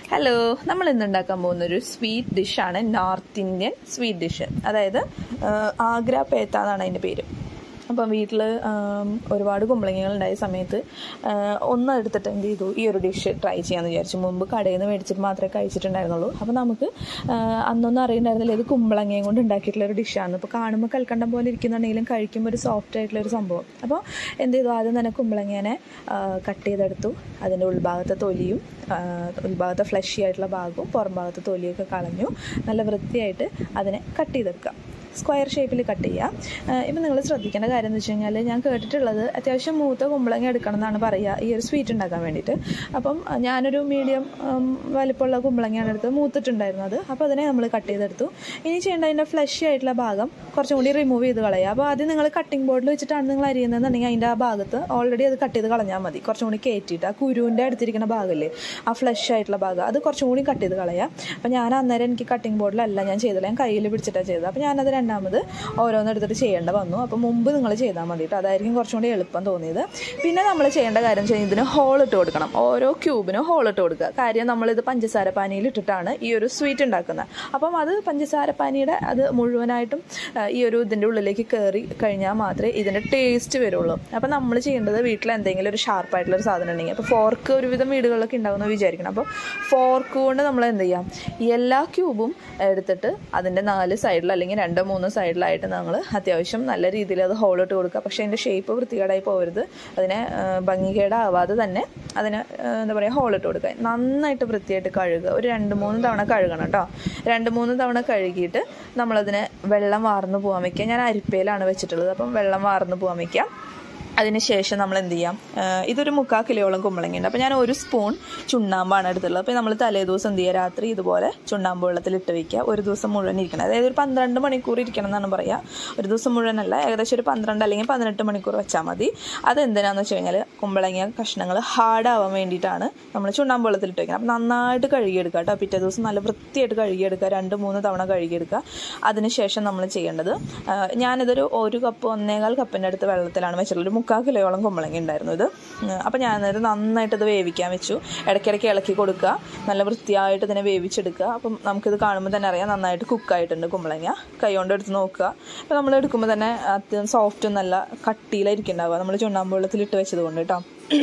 hello നമ്മൾ ഇന്ന് ഉണ്ടാക്കാൻ പോകുന്ന ഒരു സ്വീറ്റ് ഡിഷാണ് നോർത്ത് ഇന്ത്യൻ സ്വീറ്റ് ഡിഷ് അതായത് ആഗ്ര പേത്ത എന്നാണ് അതിൻ്റെ പേര് അപ്പം വീട്ടിൽ ഒരുപാട് കുമ്പളങ്ങകൾ ഉണ്ടായ സമയത്ത് ഒന്ന് എടുത്തിട്ട് എന്ത് ചെയ്തു ഈ ഒരു ഡിഷ് ട്രൈ ചെയ്യാമെന്ന് വിചാരിച്ചു മുമ്പ് കടയിൽ നിന്ന് മേടിച്ചിട്ട് മാത്രമേ കഴിച്ചിട്ടുണ്ടായിരുന്നുള്ളൂ അപ്പോൾ നമുക്ക് അന്നൊന്നും അറിയണ്ടായിരുന്നില്ല ഇത് കുമ്പളങ്ങയും കൊണ്ട് ഉണ്ടാക്കിയിട്ടുള്ള ഒരു ഡിഷാണ് ഇപ്പോൾ കാണുമ്പോൾ കൽക്കണ്ടം പോലെ ഇരിക്കുന്നുണ്ടെങ്കിലും കഴിക്കുമ്പോൾ ഒരു സോഫ്റ്റ് ആയിട്ടുള്ള ഒരു സംഭവം അപ്പോൾ എന്ത് ചെയ്തു ആദ്യം തന്നെ കുമ്പളങ്ങേനെ കട്ട് ചെയ്തെടുത്തു അതിൻ്റെ ഉൾഭാഗത്തെ തൊലിയും ഉൾഭാഗത്തെ ഫ്ലഷി ആയിട്ടുള്ള ഭാഗവും പുറം ഭാഗത്തെ തൊലിയൊക്കെ കളഞ്ഞു നല്ല വൃത്തിയായിട്ട് അതിനെ കട്ട് ചെയ്തെടുക്കുക സ്ക്വയർ ഷേപ്പിൽ കട്ട് ചെയ്യുക ഇപ്പം നിങ്ങൾ ശ്രദ്ധിക്കേണ്ട കാര്യം എന്ന് വെച്ച് കഴിഞ്ഞാൽ ഞാൻ കേട്ടിട്ടുള്ളത് അത്യാവശ്യം മൂത്ത കുമ്പളങ്ങ എടുക്കണം എന്നാണ് പറയുക ഈ ഒരു സ്വീറ്റ് ഉണ്ടാക്കാൻ വേണ്ടിയിട്ട് അപ്പം ഞാനൊരു മീഡിയം വലിപ്പമുള്ള കുമ്പളങ്ങയാണ് എടുത്ത് മൂത്തിട്ടുണ്ടായിരുന്നത് അപ്പോൾ അതിനെ നമ്മൾ കട്ട് ചെയ്തെടുത്തു ഇനി ചെയ്യേണ്ട അതിൻ്റെ ഫ്ലഷി ആയിട്ടുള്ള ഭാഗം കുറച്ചും കൂടി റിമൂവ് ചെയ്ത് കളയുക അപ്പോൾ ആദ്യം നിങ്ങൾ കട്ടിംഗ് ബോർഡിൽ വെച്ചിട്ടാണ് നിങ്ങൾ അരിയുന്നതെന്നുണ്ടെങ്കിൽ അതിൻ്റെ ആ ഭാഗത്ത് ഓൾറെഡി അത് കട്ട് ചെയ്ത് കളഞ്ഞാൽ മതി കുറച്ചും കൂടി കയറ്റിയിട്ട് ആ കുരുവിൻ്റെ അടുത്തിരിക്കുന്ന ഭാഗമല്ലേ ആ ഫ്ലഷ് ആയിട്ടുള്ള ഭാഗം അത് കുറച്ചും കൂടി കട്ട് ചെയ്ത് കളയുക അപ്പോൾ ഞാൻ അന്നേരം എനിക്ക് കട്ടിംഗ് ബോർഡിലല്ല ഞാൻ ചെയ്തില്ല ഞാൻ കയ്യിൽ പിടിച്ചിട്ടാണ് ചെയ്തത് അപ്പോൾ ഞാനത് രണ്ടാമത് ഓരോന്നെടുത്തിട്ട് ചെയ്യേണ്ട വന്നു അപ്പോൾ മുമ്പ് നിങ്ങൾ ചെയ്താൽ മതി കേട്ടോ അതായിരിക്കും കുറച്ചും കൂടി എളുപ്പം തോന്നിയത് പിന്നെ നമ്മൾ ചെയ്യേണ്ട കാര്യം വെച്ചാൽ ഇതിന് ഹോൾ ഇട്ട് കൊടുക്കണം ഓരോ ക്യൂബിനും ഹോൾ ഇട്ട് കൊടുക്കുക കാര്യം നമ്മളിത് പഞ്ചസാര പാനിയിൽ ഇട്ടിട്ടാണ് ഈ ഒരു സ്വീറ്റ് ഉണ്ടാക്കുന്നത് അപ്പം അത് പഞ്ചസാര പാനിയുടെ അത് മുഴുവനായിട്ടും ഈ ഒരു ഇതിൻ്റെ ഉള്ളിലേക്ക് കയറി കഴിഞ്ഞാൽ മാത്രമേ ഇതിൻ്റെ ടേസ്റ്റ് വരുള്ളൂ അപ്പം നമ്മൾ ചെയ്യേണ്ടത് വീട്ടിൽ എന്തെങ്കിലും ഒരു ഷാർപ്പായിട്ടുള്ള ഒരു സാധനം ഉണ്ടെങ്കിൽ അപ്പോൾ ഫോർക്ക് ഒരുവിധം വീടുകളിലൊക്കെ ഉണ്ടാകുമെന്ന് വിചാരിക്കണം അപ്പോൾ ഫോർക്ക് കൊണ്ട് നമ്മൾ എന്ത് ചെയ്യാം എല്ലാ ക്യൂബും എടുത്തിട്ട് അതിൻ്റെ നാല് സൈഡിൽ അല്ലെങ്കിൽ രണ്ടോ മൂന്നോ സൈഡിലായിട്ട് നമ്മൾ അത്യാവശ്യം നല്ല രീതിയിൽ അത് ഹോളിട്ട് കൊടുക്കുക പക്ഷേ അതിൻ്റെ ഷേപ്പ് വൃത്തികേടായി പോകരുത് അതിനെ ഭംഗികേടാവാതെ തന്നെ അതിന് എന്താ പറയുക ഹോളിട്ട് കൊടുക്കുക നന്നായിട്ട് വൃത്തിയായിട്ട് കഴുകുക ഒരു രണ്ട് മൂന്ന് തവണ കഴുകണം കേട്ടോ രണ്ട് മൂന്ന് തവണ കഴുകിയിട്ട് നമ്മളതിനെ വെള്ളം വാർന്നു പോകാൻ വയ്ക്കുക ഞാൻ അരിപ്പയിലാണ് വെച്ചിട്ടുള്ളത് അപ്പം വെള്ളം വാർന്നു പോകാൻ വയ്ക്കുക അതിനുശേഷം നമ്മൾ എന്ത് ചെയ്യാം ഇതൊരു മുക്കാൽ കിലോളം കുമ്പളങ്ങയുണ്ട് അപ്പോൾ ഞാൻ ഒരു സ്പൂൺ ചുണ്ണാമ്പാണ് എടുത്തുള്ളത് അപ്പോൾ നമ്മൾ തലേ ദിവസം എന്ത് ചെയ്യുക രാത്രി ഇതുപോലെ ചുണ്ണാമ്പ് വെള്ളത്തിൽ ഇട്ട് വയ്ക്കുക ഒരു ദിവസം മുഴുവൻ ഇരിക്കണം അതായത് ഒരു പന്ത്രണ്ട് മണിക്കൂർ ഇരിക്കണം എന്നാണ് പറയുക ഒരു ദിവസം മുഴുവനല്ല ഏകദേശം ഒരു പന്ത്രണ്ട് അല്ലെങ്കിൽ പതിനെട്ട് മണിക്കൂർ വെച്ചാൽ മതി അതെന്തിനാന്ന് വെച്ച് കഴിഞ്ഞാൽ കുമ്പളങ്ങ കഷ്ണങ്ങൾ ഹാർഡാവാൻ വേണ്ടിയിട്ടാണ് നമ്മൾ ചുണ്ണാമ്പ് വെള്ളത്തിൽ ഇട്ട് വയ്ക്കണം അപ്പോൾ നന്നായിട്ട് കഴുകിയെടുക്കുക കേട്ടോ പിറ്റേ ദിവസം നല്ല വൃത്തിയായിട്ട് കഴുകിയെടുക്കുക രണ്ട് മൂന്ന് തവണ കഴുകിയെടുക്കുക അതിനുശേഷം നമ്മൾ ചെയ്യേണ്ടത് ഞാനിതൊരു ഒരു കപ്പ് ഒന്നേകാൽ കപ്പിൻ്റെ അടുത്ത് വെള്ളത്തിലാണ് വെച്ചിട്ടുള്ളത് മുക്കാൽ കിലോയോളം കുമ്പളങ്ങ ഉണ്ടായിരുന്നു ഇത് അപ്പോൾ ഞാനത് നന്നായിട്ട് ഇത് വേവിക്കാൻ വെച്ചു ഇടയ്ക്കിടയ്ക്ക് ഇളക്കി കൊടുക്കുക നല്ല വൃത്തിയായിട്ട് ഇതിനെ വേവിച്ചെടുക്കുക അപ്പം നമുക്കിത് കാണുമ്പോൾ തന്നെ അറിയാം നന്നായിട്ട് കുക്കായിട്ടുണ്ട് കുമ്പളങ്ങ കൈ കൊണ്ട് എടുത്ത് നോക്കുക അപ്പോൾ നമ്മൾ എടുക്കുമ്പോൾ തന്നെ അത്യാവശ്യം സോഫ്റ്റും നല്ല കട്ടിയിലായിരിക്കുന്നുണ്ടാവുക നമ്മൾ ചുണ്ണാമ്പ് വെള്ളത്തിൽ ഇട്ട് വെച്ചത് കൊണ്ട് കേട്ടോ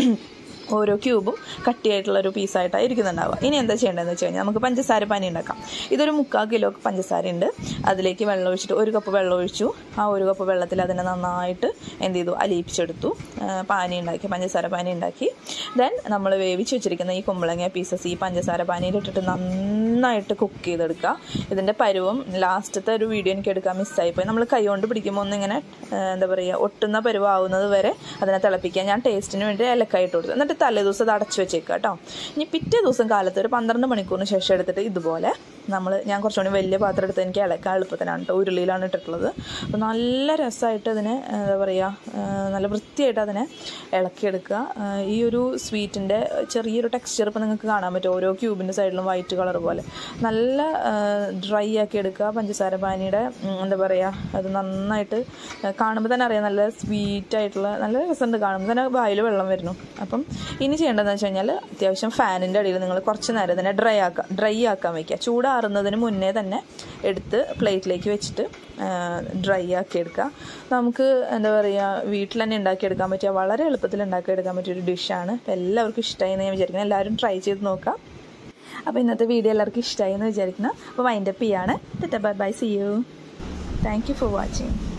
ഓരോ ക്യൂബും കട്ടിയായിട്ടുള്ള ഒരു പീസായിട്ടാണ് ഇരിക്കുന്നുണ്ടാവുക ഇനി എന്താ ചെയ്യേണ്ടതെന്ന് വെച്ച് കഴിഞ്ഞാൽ നമുക്ക് പഞ്ചസാര പാനി ഉണ്ടാക്കാം ഇതൊരു മുക്കാൽ കിലോ പഞ്ചസാര ഉണ്ട് അതിലേക്ക് വെള്ളം ഒഴിച്ചിട്ട് ഒരു കപ്പ് വെള്ളം ഒഴിച്ചു ആ ഒരു കപ്പ് വെള്ളത്തിൽ അതിനെ നന്നായിട്ട് എന്ത് ചെയ്തു അലിയിപ്പിച്ചെടുത്തു പാനി ഉണ്ടാക്കി പഞ്ചസാര പാനി ഉണ്ടാക്കി ദെൻ നമ്മൾ വേവിച്ച് വെച്ചിരിക്കുന്ന ഈ കുമ്പളങ്ങ പീസസ് ഈ പഞ്ചസാര പാനിയിലിട്ടിട്ട് നന്നായിട്ട് കുക്ക് ചെയ്തെടുക്കുക ഇതിൻ്റെ പരുവം ലാസ്റ്റത്തെ ഒരു വീഡിയോ എനിക്ക് എടുക്കാൻ മിസ്സായിപ്പോയി നമ്മൾ കൈ കൊണ്ട് പിടിക്കുമ്പോൾ ഒന്നിങ്ങനെ എന്താ പറയുക ഒട്ടുന്ന പരുവാവുന്നത് വരെ അതിനെ തിളപ്പിക്കുക ഞാൻ ടേസ്റ്റിന് വേണ്ടി ഏലക്കായിട്ട് കൊടുത്തു എന്നിട്ട് തലേ ദിവസം അത് അടച്ചു വെച്ചേക്കുക കേട്ടോ ഇനി പിറ്റേ ദിവസം കാലത്ത് ഒരു പന്ത്രണ്ട് മണിക്കൂറിന് ശേഷം എടുത്തിട്ട് ഇതുപോലെ നമ്മൾ ഞാൻ കുറച്ചുകൂടി വലിയ പാത്രം എടുത്ത് എനിക്ക് ഇളക്കാൻ എളുപ്പത്തിനാണ് കേട്ടോ ഉരുളിയിലാണ് ഇട്ടിട്ടുള്ളത് അപ്പോൾ നല്ല രസമായിട്ട് അതിനെ എന്താ പറയുക നല്ല വൃത്തിയായിട്ട് അതിനെ ഇളക്കിയെടുക്കുക ഈ ഒരു സ്വീറ്റിൻ്റെ ചെറിയൊരു ടെക്സ്ചർ ഇപ്പോൾ നിങ്ങൾക്ക് കാണാൻ പറ്റും ഓരോ ക്യൂബിൻ്റെ സൈഡിലും വൈറ്റ് കളർ പോലെ നല്ല ഡ്രൈ ആക്കി എടുക്കുക പഞ്ചസാര പാനിയുടെ എന്താ പറയുക അത് നന്നായിട്ട് കാണുമ്പോൾ തന്നെ അറിയാം നല്ല സ്വീറ്റ് ആയിട്ടുള്ള നല്ല രസമുണ്ട് കാണുമ്പോൾ തന്നെ വായിൽ വെള്ളം വരുന്നു അപ്പം ഇനി ചെയ്യേണ്ടതെന്ന് വെച്ച് കഴിഞ്ഞാൽ അത്യാവശ്യം ഫാനിൻ്റെ അടിയിൽ നിങ്ങൾ കുറച്ച് നേരം ഇതിനെ ഡ്രൈ ആക്കുക ഡ്രൈ ആക്കാൻ വയ്ക്കുക ചൂടാറുന്നതിന് മുന്നേ തന്നെ എടുത്ത് പ്ലേറ്റിലേക്ക് വെച്ചിട്ട് ഡ്രൈ ആക്കി എടുക്കുക നമുക്ക് എന്താ പറയുക വീട്ടിൽ തന്നെ ഉണ്ടാക്കിയെടുക്കാൻ പറ്റിയ വളരെ എളുപ്പത്തിൽ ഉണ്ടാക്കിയെടുക്കാൻ പറ്റിയ ഒരു ഡിഷാണ് അപ്പോൾ എല്ലാവർക്കും ഇഷ്ടമായി എന്ന് ഞാൻ വിചാരിക്കുന്നത് എല്ലാവരും ട്രൈ ചെയ്ത് നോക്കാം അപ്പോൾ ഇന്നത്തെ വീഡിയോ എല്ലാവർക്കും ഇഷ്ടമായി എന്ന് വിചാരിക്കുന്നു അപ്പോൾ വൈൻഡപ്പ് ചെയ്യാണ് bye bye see you thank you for watching